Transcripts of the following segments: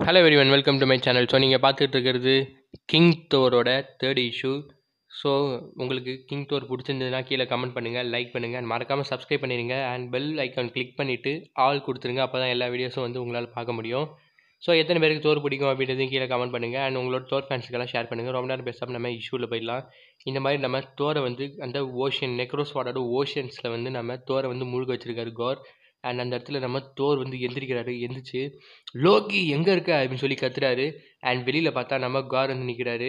hello everyone welcome to my channel so நீங்கள் பார்த்துட்டு இருக்கிறது கிங் தோரோட தேர்ட் இஷ்யூ ஸோ உங்களுக்கு கிங் தோர் பிடிச்சிருந்ததுன்னா கீழே கமெண்ட் பண்ணுங்கள் லைக் பண்ணுங்கள் அண்ட் மறக்காமல் சப்ஸ்கிரைப் பண்ணிடுங்க அண்ட் பெல் ஐக்கான் கிளிக் பண்ணிவிட்டு ஆல் கொடுத்துருங்க அப்போ தான் எல்லா வீடியோஸும் வந்து உங்களால் பார்க்க முடியும் ஸோ எத்தனை பேருக்கு தோர் பிடிக்கும் அப்படின்றதையும் கீழே கமெண்ட் பண்ணுங்கள் அண்ட் உங்களோட தோர் ஃபேன்ஸுக்கெல்லாம் ஷேர் பண்ணுங்கள் ரொம்ப நேரம் பேசாமல் நம்ம இஷ்யூவில் போயிடலாம் இந்த மாதிரி நம்ம தோரை வந்து அந்த ஓஷன் நெக்ரோஸ் வாடோட ஓஷன்ஸில் வந்து நம்ம தோரை வந்து முழுக வச்சிருக்காரு கோர் அண்ட் அந்த இடத்துல நம்ம தோர் வந்து எந்திரிக்கிறாரு எந்திரிச்சு லோக்கி எங்கே இருக்க அப்படின்னு சொல்லி கத்துறாரு அண்ட் வெளியில் பார்த்தா நம்ம கார் வந்து நிற்கிறாரு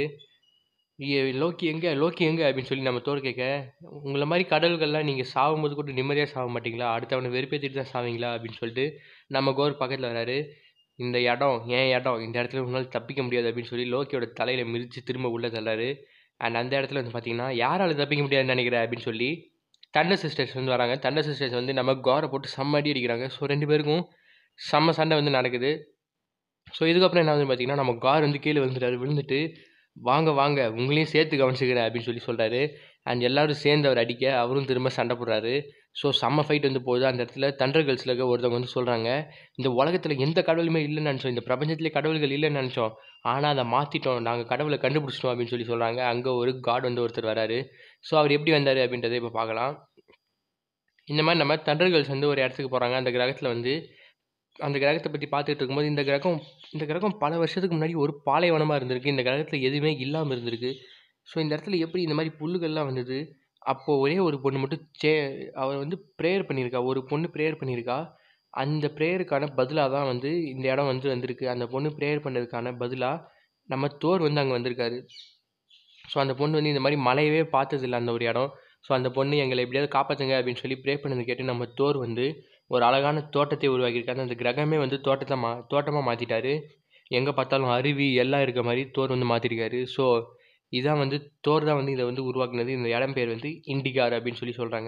லோக்கி எங்கே லோக்கி எங்கே அப்படின்னு சொல்லி நம்ம தோர் கேட்க உங்களை மாதிரி கடல்கள்லாம் நீங்கள் சாகும்போது கூட நிம்மதியாக சாக மாட்டீங்களா அடுத்தவனை வெறுப்பேற்றிட்டு தான் சாவீங்களா அப்படின்னு சொல்லிட்டு நம்ம கோர் பக்கத்தில் வராரு இந்த இடம் ஏன் இடம் இந்த இடத்துல உங்களால் தப்பிக்க முடியாது அப்படின்னு சொல்லி லோக்கியோட தலையில் மிதித்து திரும்ப உள்ளே தள்ளாரு அண்ட் அந்த இடத்துல வந்து பார்த்தீங்கன்னா யாரால் தப்பிக்க முடியாதுன்னு நினைக்கிறேன் அப்படின்னு சொல்லி தண்டர் சிஸ்டர்ஸ் வந்து வராங்க தண்டர் சிஸ்டர்ஸ் வந்து நம்ம கோரை போட்டு செம்ம அடி அடிக்கிறாங்க ஸோ ரெண்டு பேருக்கும் செம்ம சண்டை வந்து நடக்குது ஸோ இதுக்கப்புறம் என்ன வந்து பார்த்தீங்கன்னா நம்ம கார் வந்து கீழே விழுந்துட்டாரு விழுந்துட்டு வாங்க வாங்க உங்களையும் சேர்த்து கவனிச்சுக்கிறேன் அப்படின்னு சொல்லி சொல்கிறாரு அண்ட் எல்லாரும் சேர்ந்து அவர் அடிக்க அவரும் திரும்ப சண்டை போடுறாரு ஸோ செம்ம ஃபைட் வந்து போகுது அந்த இடத்துல தண்டர் கேர்ள்ஸில் இருக்க ஒருத்தவங்க வந்து சொல்கிறாங்க இந்த உலகத்தில் எந்த கடவுளுமே இல்லைன்னு நினச்சோம் இந்த பிரபஞ்சத்திலே கடவுள்கள் இல்லைன்னு நினச்சோம் ஆனால் அதை மாற்றிட்டோம் நாங்கள் கடவுளை கண்டுபிடிச்சிட்டோம் அப்படின்னு சொல்லி சொல்கிறாங்க அங்கே ஒரு காட் வந்து ஒருத்தர் வராரு ஸோ அவர் எப்படி வந்தார் அப்படின்றத இப்போ பார்க்கலாம் இந்த மாதிரி நம்ம தண்டர் கேர்ள்ஸ் வந்து ஒரு இடத்துக்கு போகிறாங்க அந்த கிரகத்தில் வந்து அந்த கிரகத்தை பற்றி பார்த்துட்டு இருக்கும்போது இந்த கிரகம் இந்த கிரகம் பல வருஷத்துக்கு முன்னாடி ஒரு பாலைவனமாக இருந்திருக்கு இந்த கிரகத்தில் எதுவுமே இல்லாமல் இருந்திருக்கு ஸோ இந்த இடத்துல எப்படி இந்த மாதிரி புல்லுகள்லாம் வந்தது அப்போது ஒரே ஒரு பொண்ணு மட்டும் சே அவர் வந்து ப்ரேயர் பண்ணியிருக்கா ஒரு பொண்ணு ப்ரேயர் பண்ணியிருக்கா அந்த ப்ரேயருக்கான பதிலாக தான் வந்து இந்த இடம் வந்து வந்திருக்கு அந்த பொண்ணு ப்ரேயர் பண்ணதுக்கான பதிலாக நம்ம தோர் வந்து அங்கே வந்திருக்காரு ஸோ அந்த பொண்ணு வந்து இந்த மாதிரி மலையவே பார்த்ததில்ல அந்த ஒரு இடம் ஸோ அந்த பொண்ணு எங்களை எப்படியாவது காப்பாற்றுங்க அப்படின்னு சொல்லி ப்ரே பண்ணது கேட்டு நம்ம தோர் வந்து ஒரு அழகான தோட்டத்தை உருவாக்கியிருக்காரு அந்த கிரகமே வந்து தோட்டத்தை மா தோட்டமாக மாற்றிட்டாரு எங்கே பார்த்தாலும் அருவி எல்லாம் இருக்க மாதிரி தோர் வந்து மாற்றிருக்காரு ஸோ இதான் வந்து தோர் தான் வந்து இதை வந்து உருவாக்குனது இந்த இடம் பேர் வந்து இண்டிகார் அப்படின்னு சொல்லி சொல்கிறாங்க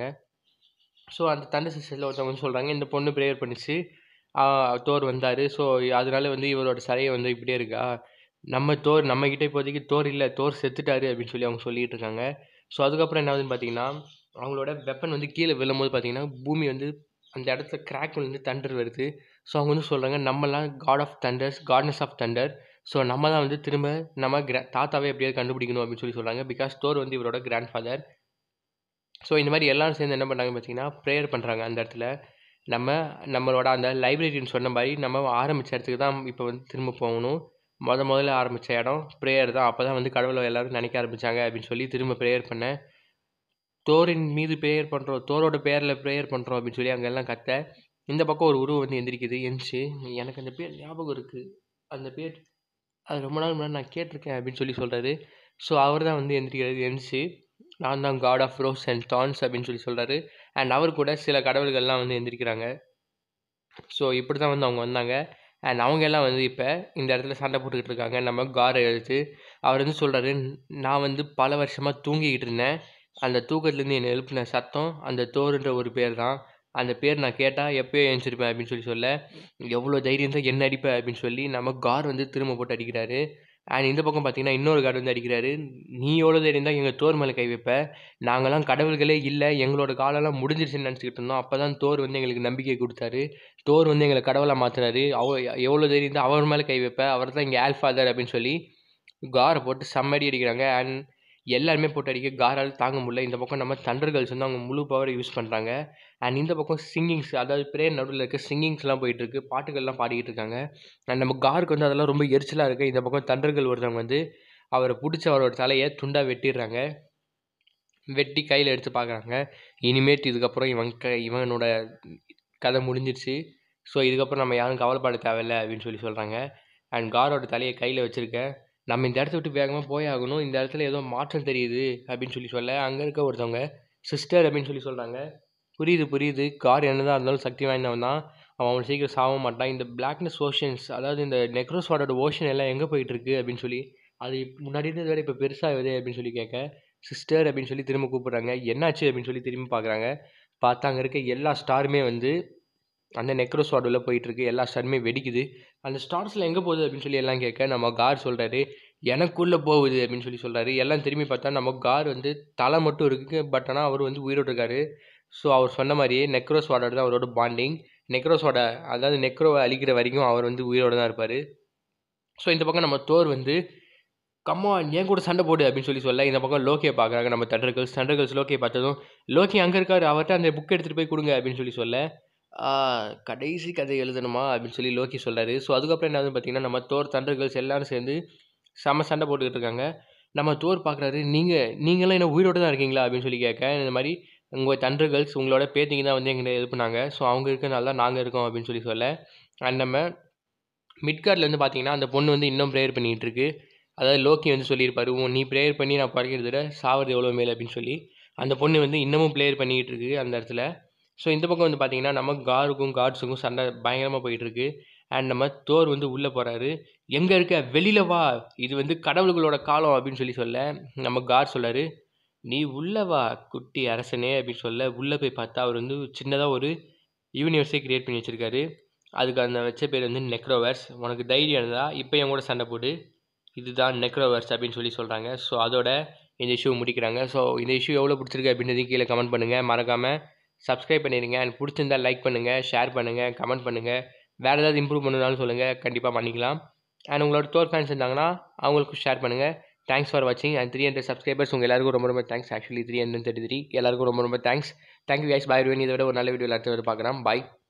ஸோ அந்த தண்டை சிஸ்டரில் ஒருத்தவங்க வந்து சொல்கிறாங்க இந்த பொண்ணு ப்ரேயர் பண்ணிச்சு தோர் வந்தார் ஸோ அதனால வந்து இவரோட சிலையை வந்து இப்படியே இருக்கா நம்ம தோர் நம்மக்கிட்ட இப்போதைக்கு தோர் இல்லை தோர் செத்துட்டாரு அப்படின்னு சொல்லி அவங்க சொல்லிகிட்டு இருக்காங்க ஸோ அதுக்கப்புறம் என்ன ஆகுதுன்னு பார்த்தீங்கன்னா அவங்களோட வெப்பன் வந்து கீழே விழும்போது பார்த்தீங்கன்னா பூமி வந்து அந்த இடத்துல கிராக் வந்து தண்டர் வருது ஸோ அவங்க வந்து சொல்கிறாங்க நம்மலாம் god of thunders goddess of thunder so நம்ம தான் வந்து திரும்ப நம்ம கிரா தாத்தாவே எப்படியாவது கண்டுபிடிக்கணும் அப்படின்னு சொல்லி சொல்கிறாங்க பிகாஸ் தோர் வந்து இவரோட கிராண்ட் ஃபாதர் ஸோ இந்த மாதிரி எல்லாரும் சேர்ந்து என்ன பண்ணுறாங்க பார்த்தீங்கன்னா ப்ரேயர் பண்ணுறாங்க அந்த இடத்துல நம்ம நம்மளோட அந்த லைப்ரரின்னு சொன்ன மாதிரி நம்ம ஆரம்பித்த இடத்துக்கு தான் இப்போ வந்து திரும்ப போகணும் முத முதல்ல ஆரம்பித்த இடம் ப்ரேயர் தான் அப்போ தான் வந்து கடவுளை எல்லோரும் நினைக்க ஆரம்பித்தாங்க அப்படின்னு சொல்லி திரும்ப ப்ரேயர் பண்ணேன் தோரின் மீது ப்ரேயர் பண்ணுறோம் தோரோட பேரில் ப்ரேயர் பண்ணுறோம் அப்படின்னு சொல்லி அங்கெல்லாம் கத்த இந்த பக்கம் ஒரு உருவம் வந்து எந்திரிக்குது எந்திரிச்சு எனக்கு அந்த பேர் ஞாபகம் இருக்குது அந்த பேர் அது ரொம்ப நாள் முன்னாடி நான் கேட்டிருக்கேன் அப்படின்னு சொல்லி சொல்கிறாரு ஸோ அவர் தான் வந்து எந்திரிக்கிறது எந்திரிச்சு நான் தான் காட் ஆஃப் ரோஸ் அண்ட் தான்ஸ் அப்படின்னு சொல்லி சொல்கிறாரு அண்ட் அவர் கூட சில கடவுள்கள்லாம் வந்து எந்திரிக்கிறாங்க ஸோ இப்படி தான் வந்து அவங்க வந்தாங்க அண்ட் அவங்க எல்லாம் வந்து இப்போ இந்த இடத்துல சண்டை போட்டுக்கிட்டு இருக்காங்க நம்ம காரை எழுத்து அவர் வந்து சொல்கிறாரு நான் வந்து பல வருஷமாக தூங்கிக்கிட்டு இருந்தேன் அந்த தூக்கத்துலேருந்து என்னை எழுப்பின சத்தம் அந்த தோறுன்ற ஒரு பேர் தான் அந்த பேர் நான் கேட்டால் எப்போயோ எழுந்திருப்பேன் அப்படின்னு சொல்லி சொல்ல எவ்வளோ தைரியம் தான் என்ன அடிப்பேன் அப்படின்னு சொல்லி நம்ம கார் வந்து திரும்ப போட்டு அடிக்கிறாரு அண்ட் இந்த பக்கம் பார்த்தீங்கன்னா இன்னொரு கார்டு வந்து அடிக்கிறாரு நீ எவ்வளோ தைரியம் தான் எங்கள் தோர் மேலே கை வைப்ப நாங்களாம் கடவுள்களே இல்லை எங்களோட காலெல்லாம் முடிஞ்சிருச்சுன்னு நினச்சிக்கிட்டு இருந்தோம் அப்போ தான் தோர் வந்து எங்களுக்கு நம்பிக்கை கொடுத்தாரு தோர் வந்து எங்களை கடவுளாக மாற்றினாரு அவ எவ்வளோ தைரியம் தான் அவர் மேலே கை வைப்ப அவர் தான் இங்கே ஆல்ஃபாதர் அப்படின்னு சொல்லி காரை போட்டு செம்மடி அடிக்கிறாங்க அண்ட் எல்லாருமே போட்டு அடிக்க காரால் தாங்க முடியல இந்த பக்கம் நம்ம தண்டர் கேர்ள்ஸ் வந்து அவங்க முழு பவர் யூஸ் பண்ணுறாங்க அண்ட் இந்த பக்கம் சிங்கிங்ஸ் அதாவது பிரேயர் நடுவில் இருக்க சிங்கிங்ஸ்லாம் போயிட்டுருக்கு பாட்டுகள்லாம் பாடிக்கிட்டு இருக்காங்க அண்ட் நம்ம காருக்கு வந்து அதெல்லாம் ரொம்ப எரிச்சலாக இருக்குது இந்த பக்கம் தண்டர்கள் ஒருத்தவங்க வந்து அவரை பிடிச்ச அவரோட தலையை துண்டாக வெட்டிடுறாங்க வெட்டி கையில் எடுத்து பார்க்குறாங்க இனிமேட்டு இதுக்கப்புறம் இவன் க இவனோட கதை முடிஞ்சிருச்சு ஸோ இதுக்கப்புறம் நம்ம யாரும் கவலைப்பட தேவையில்லை அப்படின்னு சொல்லி சொல்கிறாங்க அண்ட் காரோட தலையை கையில் வச்சுருக்க நம்ம இந்த இடத்த விட்டு வேகமாக போய் ஆகணும் இந்த இடத்துல ஏதோ மாற்றம் தெரியுது அப்படின்னு சொல்லி சொல்ல அங்கே இருக்க ஒருத்தவங்க சிஸ்டர் அப்படின்னு சொல்லி சொல்கிறாங்க புரியுது புரியுது கார் என்னதான் இருந்தாலும் சக்தி வாய்ந்தவன் தான் அவன் அவன் சீக்கிரம் சாக மாட்டான் இந்த பிளாக்னஸ் ஓஷன்ஸ் அதாவது இந்த நெக்ரோஸ்வாடோட ஓஷன் எல்லாம் எங்கே போயிட்டுருக்கு அப்படின்னு சொல்லி அது முன்னாடி இருந்ததை விட இப்போ பெருசாகுது அப்படின்னு சொல்லி கேட்க சிஸ்டர் அப்படின்னு சொல்லி திரும்ப கூப்பிட்றாங்க என்னாச்சு அப்படின்னு சொல்லி திரும்பி பார்க்குறாங்க பார்த்தா அங்கே இருக்க எல்லா ஸ்டாருமே வந்து அந்த நெக்ரோஸ் வார்டில் போயிட்டுருக்கு எல்லா ஸ்டாருமே வெடிக்குது அந்த ஸ்டார்ஸில் எங்கே போகுது அப்படின்னு சொல்லி எல்லாம் கேட்க நம்ம கார் சொல்கிறாரு எனக்குள்ளே போகுது அப்படின்னு சொல்லி சொல்கிறாரு எல்லாம் திரும்பி பார்த்தா நம்ம கார் வந்து தலை மட்டும் இருக்குது பட் ஆனால் அவர் வந்து உயிரோடு இருக்காரு ஸோ அவர் சொன்ன மாதிரியே நெக்ரோஸ் வார்டோட தான் அவரோட பாண்டிங் நெக்ரோஸோட அதாவது நெக்ரோவை அழிக்கிற வரைக்கும் அவர் வந்து உயிரோடு தான் இருப்பார் ஸோ இந்த பக்கம் நம்ம தோர் வந்து கம்மா என் கூட சண்டை போடு அப்படின்னு சொல்லி சொல்ல இந்த பக்கம் லோக்கியை பார்க்குறாங்க நம்ம தண்டர்கல்ஸ் தண்டர்கல்ஸ் லோக்கியை பார்த்ததும் லோக்கி அங்கே இருக்காரு அவர்கிட்ட அந்த புக் எடுத்துகிட்டு போய் கொடுங்க அப்படின்னு சொல்லி சொல்ல "ஆ, கடைசி கதை எழுதணுமா அப்படின்னு சொல்லி லோக்கி சொல்கிறாரு ஸோ அதுக்கப்புறம் என்ன ஆகுதுன்னு பார்த்தீங்கன்னா நம்ம தோர் தண்டர்கல்ஸ் எல்லாரும் சேர்ந்து செம சண்டை போட்டுக்கிட்டு இருக்காங்க நம்ம தோர் பார்க்குறாரு நீங்கள் நீங்களாம் என்ன உயிரோடு தான் இருக்கீங்களா அப்படின்னு சொல்லி கேட்க இந்த மாதிரி உங்கள் தண்டர்கல்ஸ் உங்களோட பேத்திங்க தான் வந்து எங்களை இது பண்ணாங்க ஸோ அவங்க இருக்கனால தான் நாங்கள் இருக்கோம் அப்படின்னு சொல்லி சொல்ல அண்ட் நம்ம மிட்கார்ட்லேருந்து பார்த்தீங்கன்னா அந்த பொண்ணு வந்து இன்னும் ப்ரேயர் பண்ணிகிட்டு இருக்கு அதாவது லோக்கி வந்து சொல்லியிருப்பாரு "உன் நீ ப்ரேயர் பண்ணி நான் பறக்கிறத விட சாவது எவ்வளோ மேல் அப்படின்னு சொல்லி அந்த பொண்ணு வந்து இன்னமும் ப்ரேயர் பண்ணிக்கிட்டு இருக்கு அந்த இடத்துல ஸோ இந்த பக்கம் வந்து பார்த்தீங்கன்னா நம்ம காருக்கும் காட்ஸுக்கும் சண்டை பயங்கரமாக போயிட்டு இருக்கு அண்ட் நம்ம தோர் வந்து உள்ளே போகிறாரு எங்கே இருக்க வெளியில் வா இது வந்து கடவுள்களோட காலம் அப்படின்னு சொல்லி சொல்ல நம்ம கார் சொல்றாரு நீ உள்ள வா குட்டி அரசனே அப்படின்னு சொல்ல உள்ளே போய் பார்த்தா அவர் வந்து சின்னதாக ஒரு யூனிவர்ஸே கிரியேட் பண்ணி வச்சிருக்காரு அதுக்கு அந்த வச்ச பேர் வந்து நெக்ரோவர்ஸ் உனக்கு தைரியம் இருந்தா இப்போ என் கூட சண்டை போடு இதுதான் நெக்ரோவர்ஸ் அப்படின்னு சொல்லி சொல்கிறாங்க ஸோ அதோட இந்த இஷ்யூ முடிக்கிறாங்க ஸோ இந்த இஷ்யூ எவ்வளோ பிடிச்சிருக்கு அப்படின்றது கீழே கமெண்ட் பண்ணுங்கள் மறக்காமல் சப்ஸ்கிரைப் பண்ணிடுங்க அண்ட் பிடிச்சிருந்தா லைக் பண்ணுங்கள் ஷேர் பண்ணுங்கள் கமெண்ட் பண்ணுங்கள் வேறு ஏதாவது இம்ப்ரூவ் பண்ணணும்னாலும் சொல்லுங்கள் கண்டிப்பாக பண்ணிக்கலாம் அண்ட் உங்களோட தோர் ஃபேன்ஸ் இருந்தாங்கன்னா அவங்களுக்கும் ஷேர் பண்ணுங்கள் தேங்க்ஸ் ஃபார் வாட்சிங் அண்ட் த்ரீ ஹண்ட்ரட் சப்ஸ்கிரைபர்ஸ் உங்கள் எல்லாருக்கும் ரொம்ப ரொம்ப thanks actually three hundred thirty three எல்லாருக்கும் ரொம்ப ரொம்ப தேங்க்ஸ் தேங்க்யூ கேஸ் பாய் இதை விட ஒரு நல்ல வீடியோவில் அடுத்த பார்க்கலாம் பாய்